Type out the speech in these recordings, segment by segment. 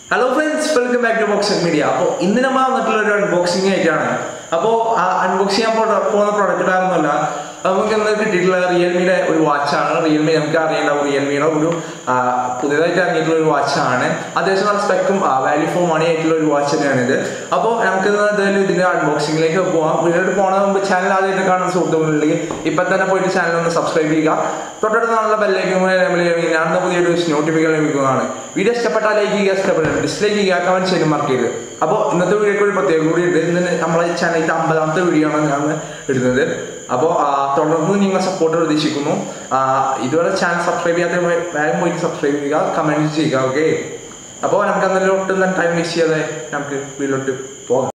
hello friends welcome back to boxing media അപ്പോൾ ഇന്ന് നമ്മൾ വന്നിട്ടുള്ള ഒരു അൺബോക്സിംഗ് ആയിട്ടാണ് അപ്പോൾ ആ അൺബോക്സ് ചെയ്യാൻ പോ- പോകുന്ന പ്രോഡക്റ്റ് വേറെ ഒന്നുമല്ല നമുക്ക് ഇന്ന് കിട്ടിയിട്ടുള്ള റിയൽമിയുടെ ഒരു വാച്ചാണ് റിയൽമി നമുക്ക് അറിയേണ്ടാവും റിയൽമിയുടെ ഒരു ആ, പുതിയതായിട്ട് ഇറങ്ങിയിട്ടുള്ള ഒരു വാച്ചാണ് അത്യാവശ്യം നല്ല സ്പെക്കും വാല്യൂ ഫോർ മണി ആയിട്ടുള്ള ഒരു വാച്ച് തന്നെയാണിത് അപ്പോൾ നമുക്ക് ഇന്ന് എന്തായാലും ഇതിന്റെ അൺബോക്സിംഗിലേക്ക് പോകാം വീഡിയോട്ട് പോകണ മുമ്പ് ചാനൽ ആദ്യമായിട്ട് കാണുന്ന സുഹൃത്തുക്കളുണ്ടെങ്കിൽ ഇപ്പം തന്നെ പോയിട്ട് ചാനൽ ഒന്ന് സബ്സ്ക്രൈബ് ചെയ്യുക തൊട്ടടുത്ത് നല്ല ബെല്ലേക്കും ഞാൻ പുതിയൊരു നോട്ടിഫിക്കേഷൻ ലഭിക്കുന്നതാണ് വീഡിയോ ഇഷ്ടപ്പെട്ടാൽ ലൈക്ക് ചെയ്യുക ഇഷ്ടപ്പെട്ടാൽ ഡിസ്ലൈക്ക് ചെയ്യുക കമന്റ് ചെയ്യാൻ മറക്ക് ചെയ്ത് അപ്പോൾ ഇന്നത്തെ വീഡിയോക്ക് ഒരു പ്രത്യേകം കൂടി ഉണ്ട് ഇന്ന് നമ്മളെ ചാനലിൻ്റെ അമ്പതാമത്തെ വീഡിയോ ആണ് ഞാൻ ഇടുന്നത് അപ്പോൾ തുടർന്ന് നിങ്ങൾ സപ്പോർട്ട് പ്രതീക്ഷിക്കുന്നു ആ, ഇതുവരെ ചാനൽ സബ്സ്ക്രൈബ് ചെയ്യാത്ത വേഗം പോയിട്ട് സബ്സ്ക്രൈബ് ചെയ്യുക കമന്റ് ചെയ്യുക ഓക്കെ അപ്പോൾ നമുക്ക് അന്നേരം ഒട്ടും തന്നെ ടൈം വേസ്റ്റ് ചെയ്യാതെ നമുക്ക് വീട്ടിലോട്ട് പോകാം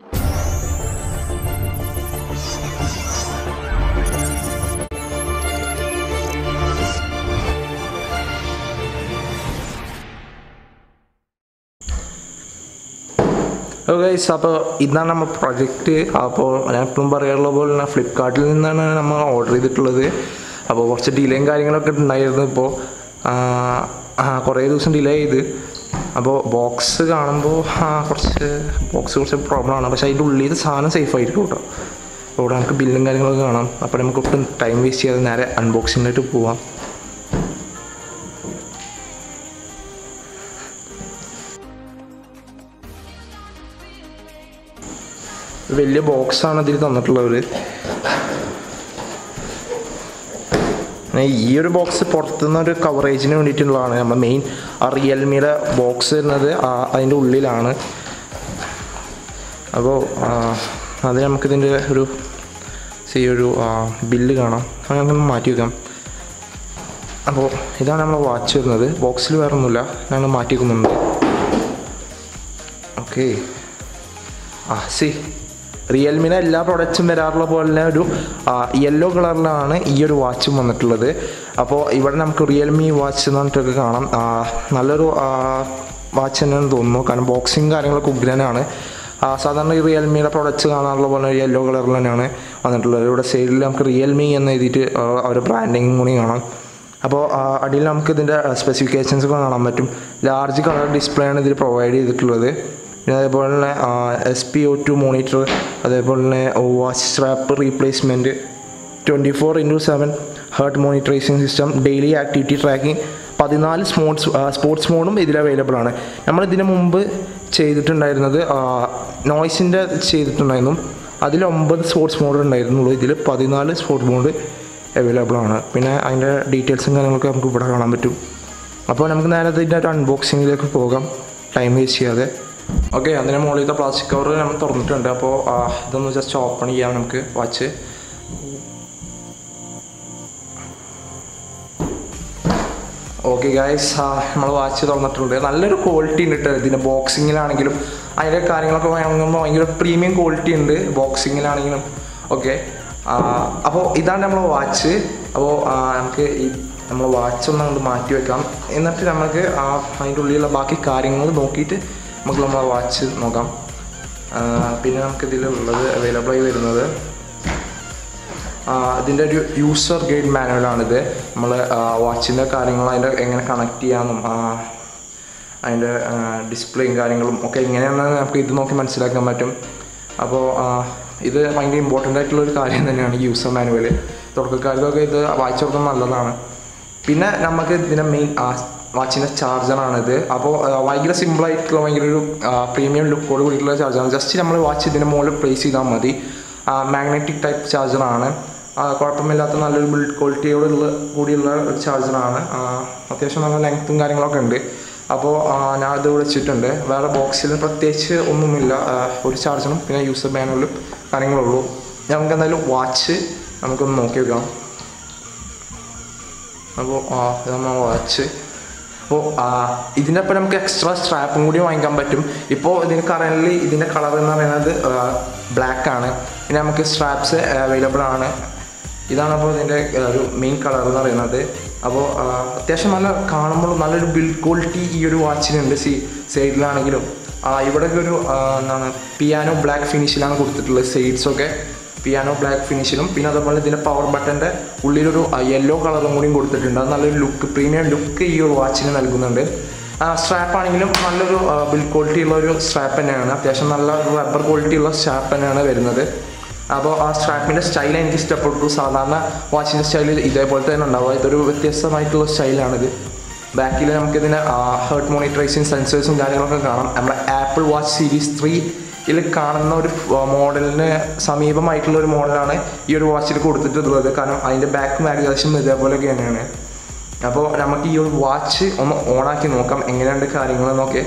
ഗൈസ് അപ്പോൾ ഇതാണ് നമ്മൾ പ്രൊജക്റ്റ് അപ്പോൾ ഞാൻ എപ്പോഴും പറയാറുള്ള പോലെ തന്നെ ഫ്ലിപ്കാർട്ടിൽ നിന്നാണ് നമ്മൾ ഓർഡർ ചെയ്തിട്ടുള്ളത് അപ്പോൾ കുറച്ച് ഡിലേയും കാര്യങ്ങളൊക്കെ ഉണ്ടായിരുന്നു ഇപ്പോൾ കുറേ ദിവസം ഡിലേ ചെയ്ത് അപ്പോൾ ബോക്സ് കാണുമ്പോൾ കുറച്ച് ബോക്സ് കുറച്ച് പ്രോബ്ലമാണ് പക്ഷേ അതിൻ്റെ ഉള്ളിൽ സാധനം സേഫ് ആയിരിക്കും കേട്ടോ അപ്പോൾ ഇവിടെ നമുക്ക് ബില്ലും കാര്യങ്ങളൊക്കെ കാണാം അപ്പോൾ നമുക്ക് ഒട്ടും ടൈം വേസ്റ്റ് ചെയ്യാതെ നേരെ അൺബോക്സിങ്ങിനായിട്ട് പോവാം ഒരു വലിയ ബോക്സാണ് ഇതിൽ തന്നിട്ടുള്ളത് പിന്നെ ഈ ഒരു ബോക്സ് പുറത്തുനിന്ന് ഒരു കവറേജിന് വേണ്ടിയിട്ടുള്ളതാണ് നമ്മൾ മെയിൻ ആ റിയൽമിയുടെ ബോക്സ് വരുന്നത് ആ- അതിൻ്റെ ഉള്ളിലാണ് അപ്പോൾ അത് നമുക്കിതിൻ്റെ ഒരു സി ഒരു ബില്ല് കാണാം അത് നമുക്കൊന്ന് മാറ്റി വെക്കാം അപ്പോൾ ഇതാണ് നമ്മൾ വാച്ച് വരുന്നത് ബോക്സിൽ വേറെ ഒന്നുമില്ല ഞങ്ങൾ മാറ്റി വെക്കുന്നുണ്ട് ഓക്കെ ആ സി റിയൽമിയുടെ എല്ലാ പ്രൊഡക്റ്റ്സും വരാറുള്ള പോലെ തന്നെ ഒരു യെല്ലോ കളറിലാണ് ഈ ഒരു വാച്ചും വന്നിട്ടുള്ളത് അപ്പോൾ ഇവിടെ നമുക്ക് റിയൽമി വാച്ച് എന്ന് പറഞ്ഞിട്ടൊക്കെ കാണാം ആ, നല്ലൊരു വാച്ച് തന്നെയാണെന്ന് തോന്നുന്നു കാരണം ബോക്സിങ് കാര്യങ്ങളൊക്കെ ഉഗ്രനാണ് ആ, സാധാരണ ഈ റിയൽമിയുടെ പ്രൊഡക്റ്റ്സ് കാണാറുള്ള പോലെ യെല്ലോ കളറിൽ തന്നെയാണ് വന്നിട്ടുള്ളത് ഇവിടെ സൈഡിൽ നമുക്ക് റിയൽമി എന്ന് എഴുതിയിട്ട് ആ, അവരുടെ ബ്രാൻഡിങ് കൂടി കാണാം അപ്പോൾ ആ, അടിയിൽ നമുക്ക് ഇതിൻ്റെ സ്പെസിഫിക്കേഷൻസ് ഒക്കെ കാണാൻ പറ്റും ലാർജ് കളർ ഡിസ്പ്ലേ ആണ് ഇതിൽ പ്രൊവൈഡ് ചെയ്തിട്ടുള്ളത് പിന്നെ അതേപോലെ തന്നെ S P O two monitor അതേപോലെ തന്നെ watch strap replacement twenty four into seven heart monitorising system daily activity tracking പതിനാല് സ്പോർട്സ് സ്പോർട്സ് മോഡും ഇതിൽ അവൈലബിൾ ആണ് നമ്മൾ ഇതിന് മുമ്പ് ചെയ്തിട്ടുണ്ടായിരുന്നത് നോയ്സിൻ്റെ ചെയ്തിട്ടുണ്ടായിരുന്നു അതിൽ ഒമ്പത് സ്പോർട്സ് മോഡ് ഉണ്ടായിരുന്നുള്ളൂ ഇതിൽ പതിനാല് സ്പോർട്സ് മോഡ് അവൈലബിൾ ആണ് പിന്നെ അതിൻ്റെ ഡീറ്റെയിൽസും കാര്യങ്ങളൊക്കെ നമുക്ക് ഇവിടെ കാണാൻ പറ്റും അപ്പോൾ നമുക്ക് നേരെ ഇതിൻ്റെ ഒരു അൺബോക്സിങ്ങിലേക്ക് പോകാം ടൈം വേസ്റ്റ് ചെയ്യാതെ ഓക്കെ അതിന് മുകളിലത്തെ പ്ലാസ്റ്റിക് കവർ നമ്മൾ തുറന്നിട്ടുണ്ട് അപ്പോൾ ആ, ഇതൊന്ന് ജസ്റ്റ് ഓപ്പൺ ചെയ്യാം നമുക്ക് വാച്ച് ഓക്കെ ഗായ്സ് നമ്മൾ വാച്ച് തുറന്നിട്ടുണ്ട് നല്ലൊരു ക്വാളിറ്റി ഉണ്ട് കേട്ടോ ഇതിൻ്റെ ബോക്സിങ്ങിലാണെങ്കിലും അതിൻ്റെ കാര്യങ്ങളൊക്കെ വാങ്ങുമ്പോൾ ഭയങ്കര പ്രീമിയം ക്വാളിറ്റി ഉണ്ട് ബോക്സിങ്ങിലാണെങ്കിലും ഓക്കെ അപ്പോൾ ഇതാണ് നമ്മൾ വാച്ച് അപ്പോൾ നമുക്ക് ഈ നമ്മൾ വാച്ച് ഒന്ന് അങ്ങോട്ട് മാറ്റി വെക്കാം എന്നിട്ട് നമുക്ക് ആ അതിൻ്റെ ഉള്ളിലുള്ള ബാക്കി കാര്യങ്ങൾ നോക്കിയിട്ട് നമുക്ക് നമ്മളെ വാച്ച് നോക്കാം ആ, പിന്നെ നമുക്ക് ഇതിലുള്ളത് അവൈലബിൾ ആയി വരുന്നത് ആ, ഇതിൻ്റെ ഒരു യൂസർ ഗൈഡ് മാനുവലാണിത് നമ്മൾ വാച്ചിൻ്റെ കാര്യങ്ങൾ അതിൻ്റെ എങ്ങനെ കണക്ട് ചെയ്യാമെന്നും ആ, അതിൻ്റെ ഡിസ്പ്ലേയും കാര്യങ്ങളും ഒക്കെ എങ്ങനെയാണെന്ന് നമുക്ക് ഇത് നോക്കി മനസ്സിലാക്കാൻ പറ്റും അപ്പോൾ ആ, ഇത് ഭയങ്കര ഇമ്പോർട്ടൻ്റ് ആയിട്ടുള്ള ഒരു കാര്യം തന്നെയാണ് ഈ യൂസർ മാനുവൽ തുടക്കക്കാർക്കൊക്കെ ഇത് വായിച്ചു കൊടുക്കാൻ നല്ലതാണ് പിന്നെ നമുക്ക് ഇതിൻ്റെ മെയിൻ വാച്ചിൻ്റെ ചാർജറാണിത് അപ്പോൾ ഭയങ്കര സിമ്പിളായിട്ടുള്ള ഭയങ്കര ഒരു പ്രീമിയം ലുക്കോട് കൂടിയിട്ടുള്ള ചാർജറാണ് ജസ്റ്റ് നമ്മൾ വാച്ച് ഇതിൻ്റെ മുകളിൽ പ്ലേസ് ചെയ്താൽ മതി മാഗ്നറ്റിക് ടൈപ്പ് ചാർജറാണ് കുഴപ്പമില്ലാത്ത നല്ലൊരു ബിൽഡ് ക്വാളിറ്റിയോടുള്ള കൂടിയുള്ള ഒരു ചാർജറാണ് അത്യാവശ്യം നല്ല ലെങ്ത്തും കാര്യങ്ങളൊക്കെ ഉണ്ട് അപ്പോൾ ഞാൻ ഇത് വിളിച്ചിട്ടുണ്ട് വേറെ ബോക്സിൽ പ്രത്യേകിച്ച് ഒന്നുമില്ല ആ, ഒരു ചാർജറും പിന്നെ യൂസർ മാനുവലും കാര്യങ്ങളുള്ളൂ നമുക്ക് എന്തായാലും വാച്ച് നമുക്കൊന്ന് നോക്കി വെക്കാം അപ്പോൾ ആ ഇത് നമ്മൾ വാച്ച് അപ്പോൾ ഇതിൻ്റെ ഒപ്പം നമുക്ക് എക്സ്ട്രാ സ്ട്രാപ്പും കൂടി വാങ്ങിക്കാൻ പറ്റും ഇപ്പോൾ ഇതിന് കറൻ്റ് ഇതിൻ്റെ കളർ എന്ന് പറയുന്നത് ബ്ലാക്ക് ആണ് പിന്നെ നമുക്ക് സ്ട്രാപ്സ് അവൈലബിൾ ആണ് ഇതാണ് അപ്പോൾ ഇതിൻ്റെ ഒരു മെയിൻ കളർ എന്ന് പറയുന്നത് അപ്പോൾ അത്യാവശ്യം നല്ല കാണുമ്പോൾ നല്ലൊരു ബിൽഡ് ക്വാളിറ്റി ഈ ഒരു വാച്ചിനുണ്ട് സി സൈഡിലാണെങ്കിലും ഇവിടെയൊക്കെ ഒരു ആ, എന്താണ് പിയാനോ ബ്ലാക്ക് ഫിനിഷിലാണ് കൊടുത്തിട്ടുള്ളത് സൈഡ്സൊക്കെ പിയാനോ ബ്ലാക്ക് ഫിനിഷിലും പിന്നെ അതുപോലെ ഇതിൻ്റെ പവർ ബട്ടൻ്റെ ഉള്ളിലൊരു യെല്ലോ കളറും കൂടിയും കൊടുത്തിട്ടുണ്ട് അത് നല്ലൊരു ലുക്ക് പ്രീമിയം ലുക്ക് ഈ ഒരു വാച്ചിന് നൽകുന്നുണ്ട് സ്ട്രാപ്പ് ആണെങ്കിലും നല്ലൊരു ബിൽഡ് ക്വാളിറ്റി ഉള്ള ഒരു സ്ട്രാപ്പ് തന്നെയാണ് അത്യാവശ്യം നല്ല റബ്ബർ ക്വാളിറ്റി ഉള്ള സ്ട്രാപ്പ് തന്നെയാണ് വരുന്നത് അപ്പോൾ ആ സ്ട്രാപ്പിൻ്റെ സ്റ്റൈൽ എനിക്ക് ഇഷ്ടപ്പെട്ടു സാധാരണ വാച്ചിൻ്റെ സ്റ്റൈൽ ഇതേപോലെ തന്നെ ഉണ്ടാവുക ഇതൊരു വ്യത്യസ്തമായിട്ടുള്ള സ്റ്റൈലാണിത് ബാക്കിൽ നമുക്കിതിന് ഹേർട്ട് മോണിറ്ററൈസിങ് സെൻസേഴ്സും കാര്യങ്ങളൊക്കെ കാണാം നമ്മുടെ ആപ്പിൾ വാച്ച് സീരീസ് ത്രീ ഇതിൽ കാണുന്ന ഒരു മോഡലിന് സമീപമായിട്ടുള്ള ഒരു മോഡലാണ് ഈ ഒരു വാച്ചിൽ കൊടുത്തിട്ടുള്ളത് കാരണം അതിൻ്റെ ബാക്കും ഏകദേശം ഇതേപോലെയൊക്കെ തന്നെയാണ് അപ്പോൾ നമുക്ക് ഈ ഒരു വാച്ച് ഒന്ന് ഓണാക്കി നോക്കാം എങ്ങനെയുണ്ട് കാര്യങ്ങളെന്നൊക്കെ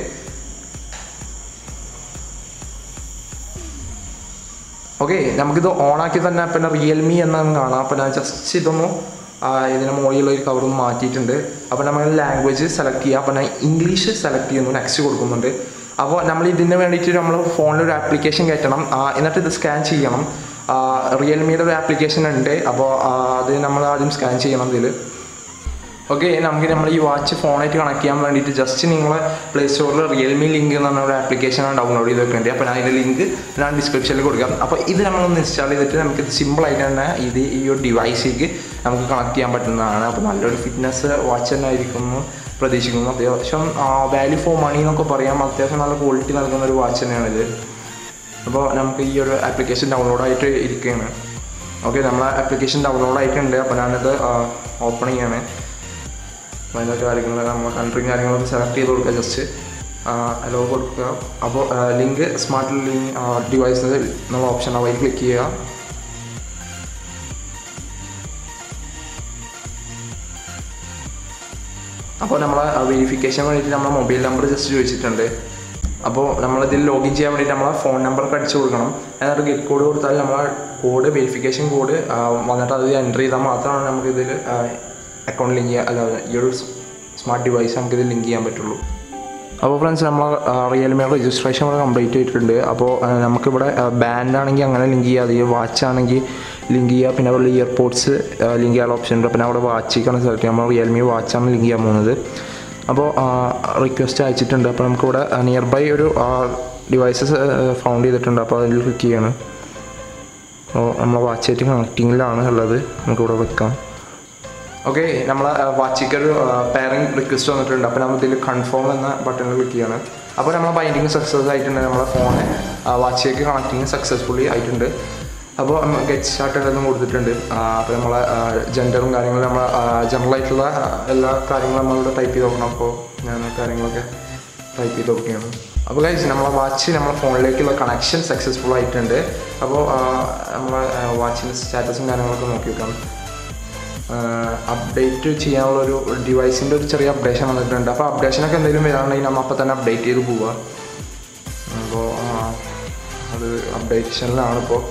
ഓക്കെ നമുക്കിത് ഓണാക്കി തന്നെ പിന്നെ റിയൽമി എന്നാണ് കാണാം അപ്പോൾ ഞാൻ ജസ്റ്റ് ഇതൊന്ന് ആ, ഇതിന് മുകളിലുള്ള ഒരു കവറൊന്ന് മാറ്റിയിട്ടുണ്ട് അപ്പോൾ നമ്മൾ ലാംഗ്വേജ് സെലക്ട് ചെയ്യുക അപ്പോൾ ഞാൻ ഇംഗ്ലീഷ് സെലക്ട് ചെയ്യുന്നു നെക്സ്റ്റ് കൊടുക്കുന്നുണ്ട് അപ്പോൾ നമ്മൾ ഇതിന് വേണ്ടിയിട്ട് നമ്മൾ ഫോണിൽ ഒരു ആപ്ലിക്കേഷൻ കയറ്റണം ആ, എന്നിട്ട് ഇത് സ്കാൻ ചെയ്യണം റിയൽമിയുടെ ഒരു ആപ്ലിക്കേഷൻ ഉണ്ട് അപ്പോൾ അത് നമ്മൾ ആദ്യം സ്കാൻ ചെയ്യണം ഇതിൽ ഓക്കെ നമുക്ക് നമ്മൾ ഈ വാച്ച് ഫോണായിട്ട് കണക്ട് ചെയ്യാൻ വേണ്ടിയിട്ട് ജസ്റ്റ് നിങ്ങൾ പ്ലേ സ്റ്റോറിൽ റിയൽമി ലിങ്ക് എന്ന് പറഞ്ഞ ഒരു ആപ്ലിക്കേഷനാണ് ഡൗൺലോഡ് ചെയ്ത് വെക്കേണ്ടത് അപ്പോൾ ഞാൻ അതിൻ്റെ ലിങ്ക് ഞാൻ ഡിസ്ക്രിപ്ഷനിൽ കൊടുക്കാം അപ്പോൾ ഇത് നമ്മളൊന്ന് ഇൻസ്റ്റാൾ ചെയ്തിട്ട് നമുക്ക് സിമ്പിളായിട്ട് തന്നെ ഇത് ഈ ഒരു ഡിവൈസിലേക്ക് നമുക്ക് കണക്ട് ചെയ്യാൻ പറ്റുന്നതാണ് അപ്പോൾ നല്ലൊരു ഫിറ്റ്നസ് വാച്ച് തന്നെ ആയിരിക്കും എന്ന് പ്രതീക്ഷിക്കുന്നു അത്യാവശ്യം വാല്യൂ ഫോർ മണി എന്നൊക്കെ പറയാം അത്യാവശ്യം നല്ല ക്വാളിറ്റി നൽകുന്ന ഒരു വാച്ച് തന്നെയാണിത് അപ്പോൾ നമുക്ക് ഈ ഒരു ആപ്ലിക്കേഷൻ ഡൗൺലോഡ് ആയിട്ട് ഇരിക്കുകയാണ് ഓക്കെ നമ്മളെ ആപ്ലിക്കേഷൻ ഡൗൺലോഡ് ആയിട്ടുണ്ട് അപ്പോൾ ഞാനിത് ഓപ്പൺ ചെയ്യാണ് അപ്പോൾ അതിൻ്റെ കാര്യങ്ങൾ നമ്മൾ കൺട്രിയും കാര്യങ്ങളൊക്കെ സെലക്ട് ചെയ്ത് കൊടുക്കുക ജസ്റ്റ് അലോ കൊടുക്കുക അപ്പോൾ ലിങ്ക് സ്മാർട്ട് ലിങ്ക് ഡിവൈസ് എന്നുള്ള ഓപ്ഷൻ അവയിൽ ക്ലിക്ക് ചെയ്യുക അപ്പോൾ നമ്മൾ വെരിഫിക്കേഷൻ വേണ്ടിയിട്ട് നമ്മളെ മൊബൈൽ നമ്പർ ജസ്റ്റ് ചോദിച്ചിട്ടുണ്ട് അപ്പോൾ നമ്മളിതിൽ ലോഗിൻ ചെയ്യാൻ വേണ്ടിയിട്ട് നമ്മളെ ഫോൺ നമ്പറൊക്കെ അടിച്ചു കൊടുക്കണം എന്നിട്ട് ഗെറ്റ് കോഡ് കൊടുത്താൽ നമ്മളെ കോഡ് വെരിഫിക്കേഷൻ കോഡ് വന്നിട്ട് അത് എൻ്റർ ചെയ്താൽ മാത്രമാണ് നമുക്ക് ഇതിൽ അക്കൗണ്ട് ലിങ്ക് ചെയ്യാൻ അല്ല ഈ ഒരു സ്മാർട്ട് ഡിവൈസ് നമുക്ക് ഇതിൽ ലിങ്ക് ചെയ്യാൻ പറ്റുള്ളൂ അപ്പോൾ ഫ്രണ്ട്സ് നമ്മൾ റിയൽമിയുടെ രജിസ്ട്രേഷൻ ഇവിടെ കംപ്ലീറ്റ് ചെയ്തിട്ടുണ്ട് അപ്പോൾ നമുക്കിവിടെ ബാൻഡ് ആണെങ്കിൽ അങ്ങനെ ലിങ്ക് ചെയ്യുക അത് വാച്ച് ആണെങ്കിൽ ലിങ്ക് ചെയ്യുക പിന്നെ അവിടെ ഇയർപോഡ്സ് ലിങ്ക് ചെയ്യാനുള്ള ഓപ്ഷൻ ഉണ്ട് പിന്നെ അവിടെ വാച്ചിക്കാണ് സെലക്ട് ചെയ്യുക നമ്മൾ റിയൽമി വാച്ചാണ് ലിങ്ക് ചെയ്യാൻ പോകുന്നത് അപ്പോൾ റിക്വസ്റ്റ് അയച്ചിട്ടുണ്ട് അപ്പോൾ നമുക്കിവിടെ നിയർ ബൈ ഒരു ഡിവൈസസ് ഫൗണ്ട് ചെയ്തിട്ടുണ്ട് അപ്പോൾ അതിൽ ക്ലിക്ക് ചെയ്യണം അപ്പോൾ നമ്മൾ വാച്ചായിട്ട് കണക്റ്റിങ്ങിലാണ് ഉള്ളത് നമുക്കിവിടെ വെക്കാം ഓക്കെ നമ്മൾ വാച്ചിക്ക് ഒരു പേരൻറ് റിക്വസ്റ്റ് വന്നിട്ടുണ്ട് അപ്പോൾ നമ്മൾ ഇതിൽ കൺഫേം എന്ന ബട്ടണിൽ ക്ലിക്ക് ചെയ്യണം അപ്പോൾ നമ്മളെ ബൈൻഡിങ് സക്സസ് ആയിട്ടുണ്ട് നമ്മളെ ഫോണ് വാച്ചിലേക്ക് കണക്റ്റിങ് സക്സസ്ഫുള്ളി ആയിട്ടുണ്ട് അപ്പോൾ ഗെറ്റ് സ്റ്റാർട്ട് എല്ലാം കൊടുത്തിട്ടുണ്ട് അപ്പോൾ നമ്മളെ ജെൻഡറും കാര്യങ്ങളും നമ്മൾ ജനറൽ ആയിട്ടുള്ള എല്ലാ കാര്യങ്ങളും നമ്മളിവിടെ ടൈപ്പ് ചെയ്ത് നോക്കണം അപ്പോൾ ഞാൻ കാര്യങ്ങളൊക്കെ ടൈപ്പ് ചെയ്ത് നോക്കുകയാണ് അപ്പോൾ കഴിച്ച് നമ്മളെ വാച്ച് നമ്മളെ ഫോണിലേക്കുള്ള കണക്ഷൻ സക്സസ്ഫുൾ ആയിട്ടുണ്ട് അപ്പോൾ നമ്മളെ വാച്ചിൻ്റെ സ്റ്റാറ്റസും കാര്യങ്ങളൊക്കെ നോക്കി വെക്കാം അപ്ഡേറ്റ് ചെയ്യാനുള്ള ഒരു ഡിവൈസിൻ്റെ ഒരു ചെറിയ അപ്ഡേഷൻ വന്നിട്ടുണ്ട് അപ്പോൾ അപ്ഡേഷനൊക്കെ എന്തെങ്കിലും വരാണെങ്കിൽ നമ്മൾ അപ്പോൾ തന്നെ അപ്ഡേറ്റ് ചെയ്ത് പോവുക അപ്പോൾ അത് അപ്ഡേഷനിലാണ് ഇപ്പോൾ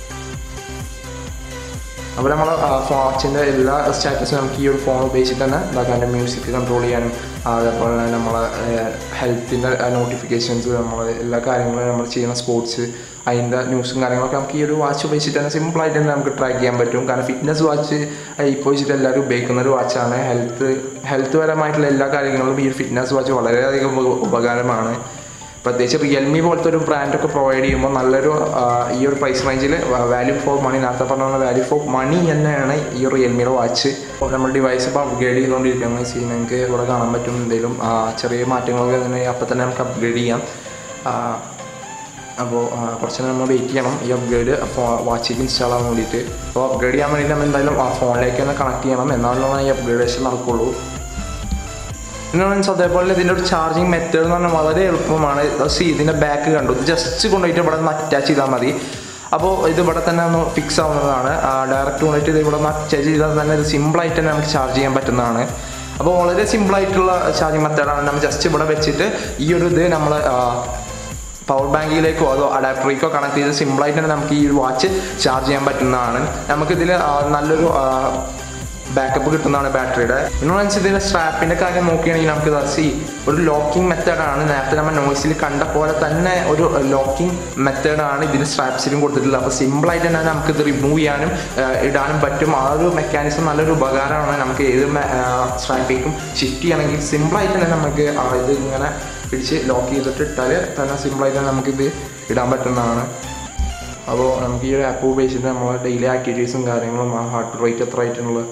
അപ്പോൾ നമ്മൾ വാച്ചിൻ്റെ എല്ലാ സ്റ്റാറ്റസും നമുക്ക് ഈ ഒരു ഫോൺ ഉപയോഗിച്ചിട്ട് തന്നെ ഇതാക്കാം അതിൻ്റെ മ്യൂസിക് കൺട്രോൾ ചെയ്യാനും അതേപോലെ തന്നെ നമ്മളെ ഹെൽത്തിൻ്റെ നോട്ടിഫിക്കേഷൻസ് നമ്മൾ എല്ലാ കാര്യങ്ങളും നമ്മൾ ചെയ്യുന്ന സ്പോർട്സ് അതിൻ്റെ ന്യൂസും കാര്യങ്ങളൊക്കെ നമുക്ക് ഈ ഒരു വാച്ച് ഉപയോഗിച്ചിട്ട് തന്നെ സിമ്പിളായിട്ട് തന്നെ നമുക്ക് ട്രാക്ക് ചെയ്യാൻ പറ്റും കാരണം ഫിറ്റ്നസ് വാച്ച് ഇപ്പോൾ വെച്ചിട്ട് എല്ലാവരും ഉപയോഗിക്കുന്ന ഒരു വാച്ചാണ് ഹെൽത്ത് ഹെൽത്ത് പരമായിട്ടുള്ള എല്ലാ കാര്യങ്ങളിലും ഈ ഒരു ഫിറ്റ്നസ് വാച്ച് വളരെയധികം ഉപ- ഉപകാരമാണ് പ്രത്യേകിച്ച് റിയൽമി പോലത്തെ ഒരു ബ്രാൻഡൊക്കെ പ്രൊവൈഡ് ചെയ്യുമ്പോൾ നല്ലൊരു ആ, ഈ ഒരു പ്രൈസ് റേഞ്ചിൽ വാല്യൂ ഫോർ മണി നേരത്തെ പറഞ്ഞ വാല്യൂ ഫോർ മണി തന്നെയാണ് ഈ റിയൽമിയുടെ വാച്ച് അപ്പോൾ നമ്മൾ ഡിവൈസ് ഇപ്പോൾ അപ്ഗ്രേഡ് ചെയ്തുകൊണ്ടിരിക്കുകയാണ് സീ നിങ്ങൾക്ക് ഇവിടെ കാണാൻ പറ്റും എന്തെങ്കിലും ആ, ചെറിയ മാറ്റങ്ങളൊക്കെ തന്നെ അപ്പോൾ തന്നെ നമുക്ക് അപ്ഗ്രേഡ് ചെയ്യാം ആ, അപ്പോൾ ആ, കുറച്ച് നേരം നമ്മൾ വെയിറ്റ് ചെയ്യണം ഈ അപ്ഗ്രേഡ് വാച്ചിൽ ഇൻസ്റ്റാൾ ആവാൻ വേണ്ടിയിട്ട് അപ്പോൾ അപ്ഗ്രേഡ് ചെയ്യാൻ വേണ്ടിയിട്ട് നമ്മൾ എന്തായാലും ആ ഫോണിലേക്ക് തന്നെ കണക്ട് ചെയ്യണം എന്നാലാണ് ഈ അപ്ഗ്രേഡേഷൻ നടക്കുള്ളൂ പിന്നെ മീൻസ് അതേപോലെ ഇതിൻ്റെ ഒരു ചാർജിങ് മെത്തേഡ് എന്ന് പറഞ്ഞാൽ വളരെ എളുപ്പമാണ് സി ഇതിൻ്റെ ബാക്ക് കണ്ടു ഇത് ജസ്റ്റ് കൊണ്ടുപോയിട്ട് ഇവിടെ നിന്ന് അറ്റാച്ച് ചെയ്താൽ മതി അപ്പോൾ ഇത് ഇവിടെ തന്നെ ഒന്ന് ഫിക്സ് ആവുന്നതാണ് ഡയറക്റ്റ് കൊണ്ടുപോയിട്ട് ഇത് ഇവിടെ നിന്ന് അറ്റാച്ച് ചെയ്താൽ തന്നെ ഇത് സിമ്പിളായിട്ട് തന്നെ നമുക്ക് ചാർജ് ചെയ്യാൻ പറ്റുന്നതാണ് അപ്പോൾ വളരെ സിമ്പിളായിട്ടുള്ള ചാർജിങ് മെത്തേഡാണ് നമ്മൾ ജസ്റ്റ് ഇവിടെ വെച്ചിട്ട് ഈ ഒരു ഇത് നമ്മൾ പവർ ബാങ്കിലേക്കോ അതോ അഡാപ്റ്ററിലേക്കോ കണക്ട് ചെയ്ത് സിമ്പിളായിട്ട് തന്നെ നമുക്ക് ഈ ഒരു വാച്ച് ചാർജ് ചെയ്യാൻ പറ്റുന്നതാണ് നമുക്കിതിൽ നല്ലൊരു ബാക്കപ്പ് കിട്ടുന്നതാണ് ബാറ്ററിയുടെ പിന്നെ ഇതിൻ്റെ സ്ട്രാപ്പിൻ്റെ കാര്യം നോക്കുകയാണെങ്കിൽ നമുക്ക് സി ഒരു ലോക്കിംഗ് മെത്തേഡാണ് നേരത്തെ നമ്മൾ നോയ്സിൽ കണ്ട പോലെ തന്നെ ഒരു ലോക്കിംഗ് മെത്തേഡാണ് ഇതിന് സ്ട്രാപ്സിലും കൊടുത്തിട്ടുള്ളത് അപ്പോൾ സിമ്പിളായിട്ട് തന്നെ നമുക്ക് ഇത് റിമൂവ് ചെയ്യാനും ആ, ഇടാനും പറ്റും ആ ഒരു മെക്കാനിസം നല്ലൊരു ഉപകാരമാണ് നമുക്ക് ഏത് സ്ട്രാപ്പിലേക്കും ഷിഫ്റ്റ് ചെയ്യണമെങ്കിൽ സിമ്പിളായിട്ട് തന്നെ നമുക്ക് ആ ഇത് ഇങ്ങനെ പിടിച്ച് ലോക്ക് ചെയ്തിട്ട് ഇട്ടാൽ തന്നെ സിമ്പിളായിട്ട് തന്നെ നമുക്കിത് ഇടാൻ പറ്റുന്നതാണ് അപ്പോൾ നമുക്ക് ഈ ഒരു ആപ്പ് ഉപയോഗിച്ചിട്ട് നമ്മൾ ഡെയിലി ആക്ടിവിറ്റീസും കാര്യങ്ങളും ആ ഹാർട്ട് റേറ്റ് എത്ര ആയിട്ടുള്ള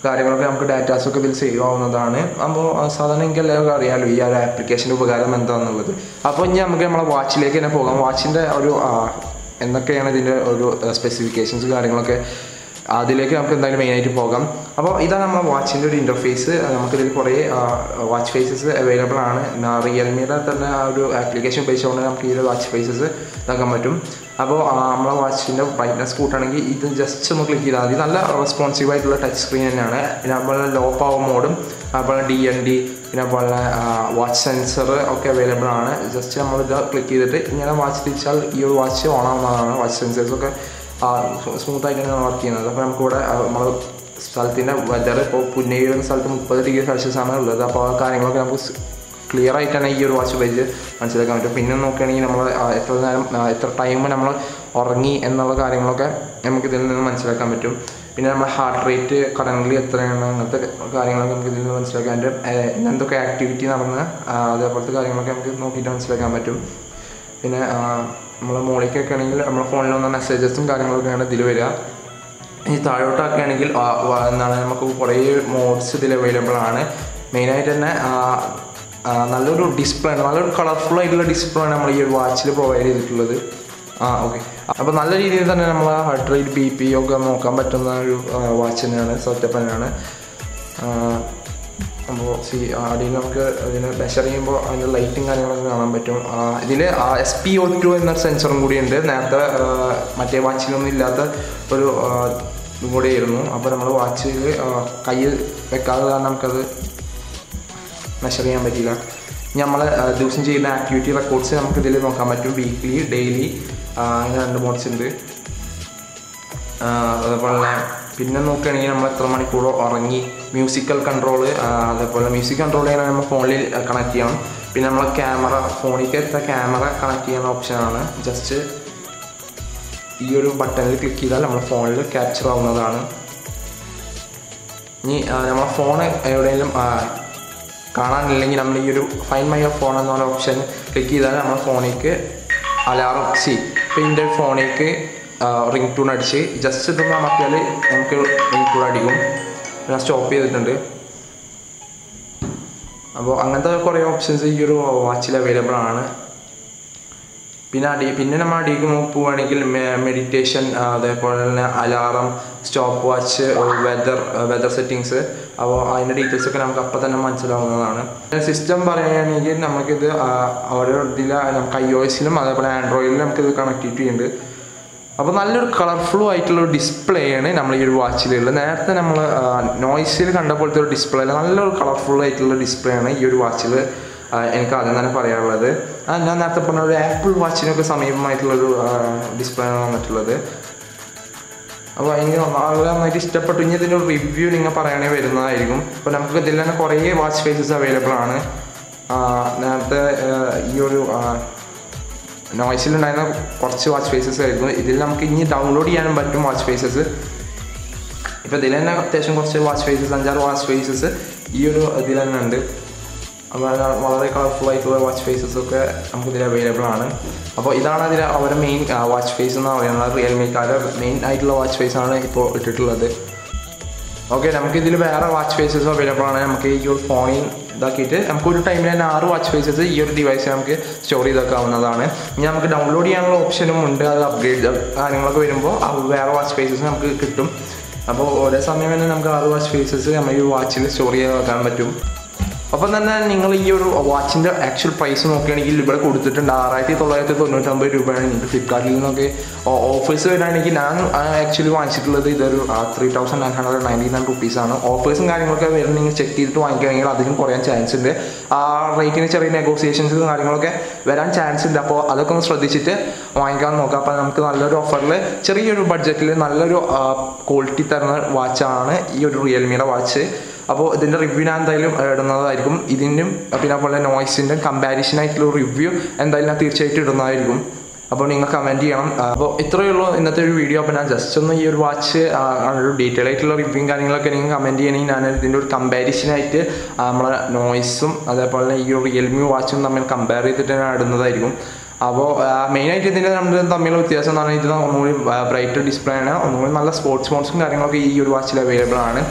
കാര്യങ്ങളൊക്കെ നമുക്ക് ഡാറ്റാസൊക്കെ ഇതിൽ സേവ് ആവുന്നതാണ് അപ്പോൾ സാധാരണ എനിക്ക് എല്ലാവർക്കും അറിയാമല്ലോ ഈ ഒരു ആപ്ലിക്കേഷൻ്റെ ഉപകാരം എന്താണെന്നുള്ളത് അപ്പോൾ ഇനി നമുക്ക് നമ്മളെ വാച്ചിലേക്ക് തന്നെ പോകാം വാച്ചിൻ്റെ ഒരു ആ, എന്തൊക്കെയാണ് ഇതിൻ്റെ ഒരു സ്പെസിഫിക്കേഷൻസ് കാര്യങ്ങളൊക്കെ അതിലേക്ക് നമുക്ക് എന്തായാലും മെയിനായിട്ട് പോകാം അപ്പോൾ ഇതാണ് നമ്മുടെ വാച്ചിൻ്റെ ഒരു ഇൻ്റർഫേസ് നമുക്കിതിൽ കുറേ വാച്ച് ഫേസസ് അവൈലബിൾ ആണ് റിയൽമിയുടെ തന്നെ ആ ഒരു ആപ്ലിക്കേഷൻ ഉപയോഗിച്ചുകൊണ്ട് നമുക്ക് ഈ ഒരു വാച്ച് ഫേസസ് ഇതാക്കാൻ പറ്റും അപ്പോൾ നമ്മളെ വാച്ചിൻ്റെ ബ്രൈറ്റ്നസ് കൂട്ടുകയാണെങ്കിൽ ഇത് ജസ്റ്റ് ഒന്ന് ക്ലിക്ക് ചെയ്താൽ മതി നല്ല റെസ്പോൺസീവ് ആയിട്ടുള്ള ടച്ച് സ്ക്രീൻ തന്നെയാണ് പിന്നെ അതുപോലെ ലോ പവർ മോഡും അതുപോലെ ഡി എൻ ഡി പിന്നെ അതുപോലെ വാച്ച് സെൻസർ ഒക്കെ അവൈലബിൾ ആണ് ജസ്റ്റ് നമ്മളിത് ക്ലിക്ക് ചെയ്തിട്ട് ഇങ്ങനെ വാച്ച് തിരിച്ചാൽ ഈ ഒരു വാച്ച് ഓൺ ആവുന്നതാണ് വാച്ച് സെൻസേഴ്സൊക്കെ സ്മൂത്ത് ആയിട്ട് തന്നെയാണ് വർക്ക് ചെയ്യുന്നത് അപ്പോൾ നമുക്കിവിടെ നമ്മൾ സ്ഥലത്തിൻ്റെ വെതർ ഇപ്പോൾ പുന്നയൂർ സ്ഥലത്ത് മുപ്പത് ഡിഗ്രി സെൽഷ്യസ് ആണ് ഉള്ളത് അപ്പോൾ ആ കാര്യങ്ങളൊക്കെ നമുക്ക് ക്ലിയർ ആയിട്ട് തന്നെ ഈ ഒരു വാച്ച് ഉപയോഗിച്ച് മനസ്സിലാക്കാൻ പറ്റും പിന്നെ നോക്കുകയാണെങ്കിൽ നമ്മൾ എത്ര നേരം ആ, എത്ര ടൈം നമ്മൾ ഉറങ്ങി എന്നുള്ള കാര്യങ്ങളൊക്കെ നമുക്ക് ഇതിൽ നിന്ന് മനസ്സിലാക്കാൻ പറ്റും പിന്നെ നമ്മുടെ ഹാർട്ട് റേറ്റ് കറൻ്റ് എത്രയാണ് അങ്ങനത്തെ കാര്യങ്ങളൊക്കെ നമുക്ക് ഇതിൽ നിന്ന് മനസ്സിലാക്കാൻ പറ്റും ഏ, ഇന്ന് എന്തൊക്കെ ആക്ടിവിറ്റി നടന്ന് ആ, അതേപോലത്തെ കാര്യങ്ങളൊക്കെ നമുക്ക് നോക്കിയിട്ട് മനസ്സിലാക്കാൻ പറ്റും പിന്നെ നമ്മൾ മോളിക്കൊക്കെ ആണെങ്കിൽ നമ്മുടെ ഫോണിൽ വന്ന മെസ്സേജസും കാര്യങ്ങളൊക്കെയാണ് ഇതിൽ വരിക ഇനി താഴോട്ടൊക്കെയാണെങ്കിൽ എന്താണ് നമുക്ക് കുറേ മോഡ്സ് ഇതിൽ അവൈലബിൾ ആണ് മെയിനായിട്ട് തന്നെ ആ, ആ, നല്ലൊരു ഡിസ്പ്ലേ ആണ് നല്ലൊരു കളർഫുൾ ആയിട്ടുള്ള ഡിസ്പ്ലേ ആണ് നമ്മൾ ഈ ഒരു വാച്ചിൽ പ്രൊവൈഡ് ചെയ്തിട്ടുള്ളത് ആ ഓക്കെ അപ്പോൾ നല്ല രീതിയിൽ തന്നെ നമ്മൾ ഹാർട്ട് റേറ്റ് ബി പി ഒക്കെ നോക്കാൻ പറ്റുന്ന ഒരു വാച്ച് തന്നെയാണ് സെറ്റപ്പ് തന്നെയാണ് അപ്പോൾ സി അടിയിൽ നമുക്ക് ഇതിന് മെഷർ ചെയ്യുമ്പോൾ അതിൻ്റെ ലൈറ്റും കാര്യങ്ങളൊക്കെ കാണാൻ പറ്റും ഇതിൽ എസ് പി ഒ ടു എന്നൊരു സെൻസറും കൂടിയുണ്ട് നേരത്തെ ആ, മറ്റേ വാച്ചിലൊന്നും ഇല്ലാത്ത ഒരു ആ, ഇതും കൂടിയായിരുന്നു അപ്പോൾ നമ്മൾ വാച്ചിൽ കയ്യിൽ വെക്കാതെ കാരണം നമുക്കത് മെഷർ ചെയ്യാൻ പറ്റില്ല ഇനി നമ്മൾ ദിവസം ചെയ്യുന്ന ആക്ടിവിറ്റി റെക്കോർഡ്സ് നമുക്ക് ഇതിൽ നോക്കാൻ പറ്റും വീക്ക്ലി ഡെയിലി അങ്ങനെ രണ്ട് മോഡ്സ് ഉണ്ട് ആ, അതേപോലെ തന്നെ പിന്നെ നോക്കുകയാണെങ്കിൽ നമ്മൾ എത്ര മണിക്കൂർ ഉറങ്ങി മ്യൂസിക്കൽ കൺട്രോൾ അതേപോലെ മ്യൂസിക് കൺട്രോൾ ചെയ്യാൻ നമ്മൾ ഫോണിൽ കണക്ട് ചെയ്യണം പിന്നെ നമ്മളെ ക്യാമറ ഫോണിലേക്ക് എത്ത ക്യാമറ കണക്ട് ചെയ്യുന്ന ഓപ്ഷനാണ് ജസ്റ്റ് ഈ ഒരു ബട്ടണിൽ ക്ലിക്ക് ചെയ്താൽ നമ്മുടെ ഫോണിൽ ക്യാപ്ചർ ആവുന്നതാണ് ഇനി ആ, നമ്മളെ ഫോൺ എവിടെയെങ്കിലും ആ, കാണാനില്ലെങ്കിൽ നമ്മൾ ഈ ഒരു ഫൈൻ മൈ ഫോൺ എന്ന പറഞ്ഞ ഓപ്ഷൻ ക്ലിക്ക് ചെയ്താൽ നമ്മുടെ ഫോണിലേക്ക് അലാറം സി ഇപ്പോൾ എൻ്റെ ഫോണിലേക്ക് റിംഗ് ടൂൺ അടിച്ച് ജസ്റ്റ് ഇതൊന്ന് അമർത്തിയാൽ നമുക്ക് റിംഗ് ടൂൺ അടിക്കും ഞാൻ സ്റ്റോപ്പ് ചെയ്തിട്ടുണ്ട് അപ്പോൾ അങ്ങനത്തെ കുറേ ഓപ്ഷൻസ് ഈ ഒരു വാച്ചിൽ അവൈലബിൾ ആണ് പിന്നെ അടി പിന്നെ നമ്മൾ അടിയിലേക്ക് പോവുകയാണെങ്കിൽ മെഡിറ്റേഷൻ അതേപോലെ തന്നെ alarm stop watch weather weather settings അപ്പോൾ അതിൻ്റെ ഡീറ്റെയിൽസ് ഒക്കെ നമുക്ക് അപ്പം തന്നെ മനസ്സിലാവുന്നതാണ് സിസ്റ്റം പറയുകയാണെങ്കിൽ നമുക്കിത് ആ, ഓരോ ഇതിൽ നമുക്ക് ഐ ഒ എസിലും അതേപോലെ ആൻഡ്രോയിഡിലും നമുക്കിത് കണക്ടിവിറ്റി ചെയ്യുന്നുണ്ട് അപ്പോൾ നല്ലൊരു കളർഫുൾ ആയിട്ടുള്ള ഒരു ഡിസ്പ്ലേ ആണ് നമ്മൾ ഈ ഒരു വാച്ചിലുള്ളത് നേരത്തെ നമ്മൾ നോയ്സിൽ കണ്ട പോലത്തെ ഒരു ഡിസ്പ്ലേ അല്ല നല്ലൊരു കളർഫുൾ ആയിട്ടുള്ള ഡിസ്പ്ലേ ആണ് ഈ ഒരു വാച്ചിൽ എനിക്ക് ആദ്യം തന്നെ പറയാനുള്ളത് ആ, ഞാൻ നേരത്തെ പറഞ്ഞ ഒരു ആപ്പിൾ വാച്ചിനൊക്കെ സമീപമായിട്ടുള്ളൊരു ഡിസ്പ്ലേ ആണ് വന്നിട്ടുള്ളത് അപ്പോൾ എനിക്ക് വളരെ നന്നായിട്ട് ഇഷ്ടപ്പെട്ടു ഇനി ഇതിൻ്റെ ഒരു റിവ്യൂ നിങ്ങൾ പറയുകയാണെങ്കിൽ വരുന്നതായിരിക്കും അപ്പോൾ നമുക്ക് ഇതിൽ തന്നെ കുറേ വാച്ച് ഫേസസ് അവൈലബിൾ ആണ് ആ, നേരത്തെ ആ, ഈ ഒരു നോയ്സിലുണ്ടായിരുന്ന കുറച്ച് വാച്ച് ഫേസസ് ആയിരുന്നു ഇതിൽ നമുക്ക് ഇനി ഡൗൺലോഡ് ചെയ്യാനും പറ്റും വാച്ച് ഫേസസ് ഇപ്പോൾ ഇതിൽ തന്നെ അത്യാവശ്യം കുറച്ച് വാച്ച് ഫേസസ് അഞ്ചാറ് വാച്ച് ഫേസസ് ഈ ഒരു ഇതിൽ തന്നെ ഉണ്ട് അപ്പോൾ അത് വളരെ കളർഫുൾ ആയിട്ടുള്ള വാച്ച് ഫേസസ് ഒക്കെ നമുക്ക് ഇതിൽ അവൈലബിൾ ആണ് അപ്പോൾ ഇതാണ് അതിൽ അവരുടെ മെയിൻ വാച്ച് ഫേസ് എന്ന് പറയുന്നത് റിയൽമിക്കാരുടെ മെയിൻ ആയിട്ടുള്ള വാച്ച് ഫേസ് ആണ് ഇപ്പോൾ ഇട്ടിട്ടുള്ളത് ഓക്കെ നമുക്ക് ഇതിൽ വേറെ വാച്ച് ഫേസസ് അവൈലബിൾ ആണ് നമുക്ക് ഈ ഒരു ഫോണിൽ ഇതാക്കിയിട്ട് നമുക്ക് ഒരു ടൈമിൽ തന്നെ ആറ് വാച്ച് ഫേസസ് ഈ ഒരു ഡിവൈസിൽ നമുക്ക് സ്റ്റോർ ചെയ്തേക്കാവുന്നതാണ് ഇനി നമുക്ക് ഡൗൺലോഡ് ചെയ്യാനുള്ള ഓപ്ഷനും ഉണ്ട് അത് അപ്ഗ്രേഡ് കാര്യങ്ങളൊക്കെ വരുമ്പോൾ ആ വേറെ വാച്ച് ഫേസസ് നമുക്ക് കിട്ടും അപ്പോൾ ഒരേ സമയം തന്നെ നമുക്ക് ആറ് വാച്ച് ഫേസസ് നമ്മൾ ഈ വാച്ചിൽ സ്റ്റോർ ചെയ്ത് വെക്കാൻ പറ്റും അപ്പം തന്നെ നിങ്ങൾ ഈ ഒരു വാച്ചിൻ്റെ ആക്ച്വൽ പ്രൈസ് നോക്കുകയാണെങ്കിൽ ഇവിടെ കൊടുത്തിട്ടുണ്ട് ആറായിരത്തി തൊള്ളായിരത്തി തൊണ്ണൂറ്റൊമ്പത് രൂപയാണ് നിങ്ങൾക്ക് ഫ്ലിപ്കാർട്ടിൽ നിന്നൊക്കെ ഓഫേഴ്സ് വരികയാണെങ്കിൽ ഞാൻ ആക്ച്വലി വാങ്ങിച്ചിട്ടുള്ളത് ഇതൊരു three thousand nine hundred ninety nine റുപ്പീസാണ് ഓഫേഴ്സും കാര്യങ്ങളൊക്കെ വരുന്ന നിങ്ങൾ ചെക്ക് ചെയ്തിട്ട് വാങ്ങിക്കുകയാണെങ്കിൽ അതിലും കുറയാൻ ചാൻസ് ഉണ്ട് ആ റേറ്റിന് ചെറിയ നെഗോസിയേഷൻസും കാര്യങ്ങളൊക്കെ വരാൻ ചാൻസ് ഉണ്ട് അപ്പോൾ അതൊക്കെ ഒന്ന് ശ്രദ്ധിച്ചിട്ട് വാങ്ങിക്കാൻ നോക്കാം അപ്പോൾ നമുക്ക് നല്ലൊരു ഓഫറിൽ ചെറിയൊരു ബഡ്ജറ്റിൽ നല്ലൊരു ക്വാളിറ്റി തരുന്ന വാച്ചാണ് ഈ ഒരു റിയൽമിയുടെ വാച്ച് അപ്പോൾ ഇതിൻ്റെ റിവ്യൂ ഞാൻ എന്തായാലും ഇടുന്നതായിരിക്കും ഇതിൻ്റെയും പിന്നെ അതുപോലെ നോയ്സിൻ്റെ കമ്പാരിസൺ ആയിട്ടുള്ള റിവ്യൂ എന്തായാലും ഞാൻ തീർച്ചയായിട്ടും ഇടുന്നതായിരിക്കും അപ്പോൾ നിങ്ങൾ കമൻറ്റ് ചെയ്യണം അപ്പോൾ ഇത്രയേ ഉള്ളൂ ഇന്നത്തെ ഒരു വീഡിയോ അപ്പോൾ ഞാൻ ജസ്റ്റ് ഒന്ന് ഈ ഒരു വാച്ച് ഒരു ഡീറ്റെയിൽ ആയിട്ടുള്ള റിവ്യൂയും കാര്യങ്ങളൊക്കെ നിങ്ങൾ കമൻറ്റ് ചെയ്യണമെങ്കിൽ ഞാൻ ഇതിൻ്റെ ഒരു കമ്പാരിസനായിട്ട് നമ്മളെ നോയ്സും അതേപോലെ തന്നെ ഈ ഒരു റിയൽമി വാച്ചും തമ്മിൽ കമ്പയർ ചെയ്തിട്ട് ഞാൻ ഇടുന്നതായിരിക്കും അപ്പോൾ മെയിനായിട്ട് ഇതിൻ്റെ നമ്മൾ തമ്മിലുള്ള വ്യത്യാസം എന്ന് പറഞ്ഞാൽ ഇത് ഒന്നുകൂടി ബ്രൈറ്റ് ഡിസ്പ്ലേ ആണ് ഒന്നുകൂടി നല്ല സ്പോർട്സ് മോഡ്സും കാര്യങ്ങളൊക്കെ ഈ ഒരു വാച്ചിൽ അവൈലബിൾ ആണ്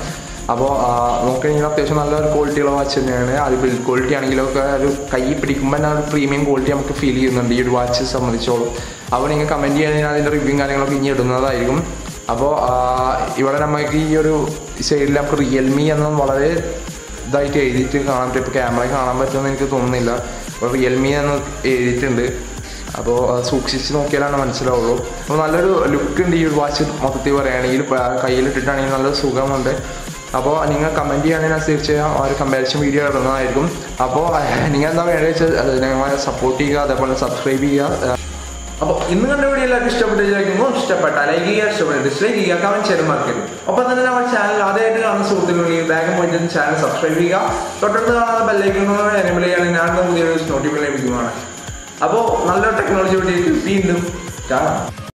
അപ്പോൾ നോക്കുകയാണെങ്കിൽ അത്യാവശ്യം നല്ലൊരു ക്വാളിറ്റിയുള്ള വാച്ച് തന്നെയാണ് അത് ബിൽഡ് ക്വാളിറ്റി ആണെങ്കിലും ഒക്കെ ഒരു കൈ പിടിക്കുമ്പോൾ തന്നെ ഒരു പ്രീമിയം ക്വാളിറ്റി നമുക്ക് ഫീൽ ചെയ്യുന്നുണ്ട് ഈ ഒരു വാച്ച് സംബന്ധിച്ചോളം അപ്പോൾ നിങ്ങൾ കമൻറ്റ് ചെയ്യുകയാണെങ്കിൽ അതിൻ്റെ റിവ്യൂ കാര്യങ്ങളൊക്കെ ഇനി ഇടുന്നതായിരിക്കും അപ്പോൾ ഇവിടെ നമുക്ക് ഈ ഒരു സൈഡിൽ നമുക്ക് റിയൽമി എന്നും വളരെ ഇതായിട്ട് എഴുതിയിട്ട് കാണാൻ പറ്റും ഇപ്പോൾ ക്യാമറയിൽ കാണാൻ പറ്റുമെന്ന് എനിക്ക് തോന്നുന്നില്ല അപ്പോൾ റിയൽമി എന്ന് എഴുതിയിട്ടുണ്ട് അപ്പോൾ അത് സൂക്ഷിച്ച് നോക്കിയാലാണ് മനസ്സിലാവുള്ളൂ അപ്പോൾ നല്ലൊരു ലുക്ക് ഉണ്ട് ഈ ഒരു വാച്ച് മൊത്തത്തിൽ പറയുകയാണെങ്കിൽ ഇപ്പോൾ കയ്യിലിട്ടിട്ടാണെങ്കിൽ നല്ല സുഖമുണ്ട് അപ്പോൾ നിങ്ങൾ കമൻറ്റ് ചെയ്യുകയാണെങ്കിൽ തീർച്ചയായും ആ ഒരു കമ്പാരിസൺ വീഡിയോ ഇടുന്നതായിരിക്കും അപ്പോൾ നിങ്ങൾ എന്താ വേണ്ടത് വെച്ചാൽ അത് ഞങ്ങളെ സപ്പോർട്ട് ചെയ്യുക അതേപോലെ സബ്സ്ക്രൈബ് ചെയ്യുക അപ്പോൾ ഇന്ന് കണ്ട വീഡിയോ എല്ലാവർക്കും ഇഷ്ടപ്പെട്ടിരിക്കുന്നു ഇഷ്ടപ്പെട്ട ലൈക്ക് ചെയ്യുക ഇഷ്ടപ്പെട്ട ഡിസ്ലൈക്ക് ചെയ്യുക കമന്റ് ചെയ്യാൻ മറക്കരുത് ഒപ്പം തന്നെ നമ്മുടെ ചാനൽ ആദ്യമായിട്ട് കാണുന്ന സുഹൃത്തുക്കൾ വേഗം പോയിട്ട് ചാനൽ സബ്സ്ക്രൈബ് ചെയ്യുക തൊട്ടടുത്ത് കാണുന്ന ബെല്ലൈക്കണോട് എനേബിൾ ചെയ്യുകയാണെങ്കിൽ ഞാൻ പുതിയ നോട്ടിഫിക്കേഷൻ ലഭിക്കുന്നതാണ് അപ്പോൾ നല്ലൊരു ടെക്നോളജി വീഡിയോ വീണ്ടും കാണാം